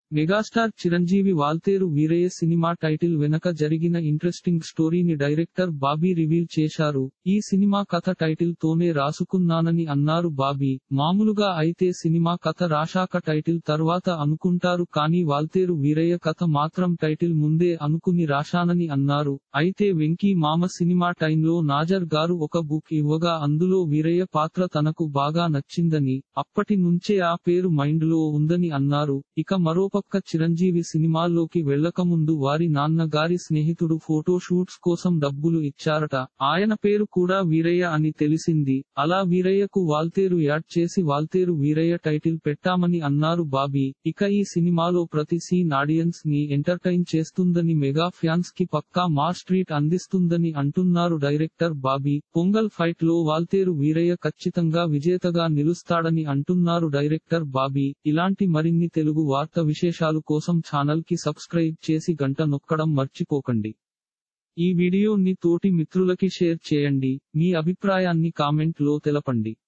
megastar Chiranjeevi Waltair Veerayya cinema title వెనక జరిగిన interesting స్టోరీని డైరెక్టర్ బాబీ రివీల్ చేశారు ఈ సినిమా కథ టైటిల్ తోనే రాసుకున్నానని అన్నారు బాబీ మామూలుగా అయితే సినిమా కథ రాశాక టైటిల్ తర్వాత అనుకుంటారు కానీ వాల్తేరు వీరయ్య కథ మాత్రం టైటిల్ ముందే అనుకుని రాశానని అన్నారు అయితే వెంకీ మామ సినిమా టైంలో నాజర్ గారు ఒక బుక్ ఇవ్వగా అందులో వీరయ్య పాత్ర తనకు బాగా నచ్చిందని అప్పటి నుంచే ఆ పేరు మైండ్ లో ఉందని అన్నారు ఇక మరోపక్క చిరంజీవి సినిమాల్లోకి వెళ్లకముందు వారి నాన్న గారి స్నేహితుడు ఫోటో షూట్స్ కోసం డబ్బులు ఇచ్చారట ఆయన పేరు కూడా వీరయ్య అని తెలిసింది అలా వీరయ్యకు వాల్తేరు యాడ్ చేసి వాల్తేరు వీరయ్య టైటిల్ పెట్టామని అన్నారు బాబీ ఇక ఈ సినిమాలో ప్రతి సీన్ ఆడియన్స్ ని ఎంటర్టైన్ చేస్తుందని మెగా ఫ్యాన్స్ కి పక్కా మాస్ ట్రీట్ అందిస్తుందని అంటున్నారు డైరెక్టర్ బాబీ పొంగల్ ఫైట్ లో వాల్తేరు వీరయ్య ఖచ్చితంగా విజేతగా నిలుస్తాడని అంటున్నారు డైరెక్టర్ బాబీ ఇలాంటి మరిన్ని తెలుగు వార్త విశేషాలు కోసం ఛానల్ కి సబ్స్క్రైబ్ చేసి గంట నొక్కడం మర్చిపోకండి ఈ వీడియోని తోటి మిత్రులకి షేర్ చేయండి మీ అభిప్రాయాన్ని కామెంట్ లో తెలపండి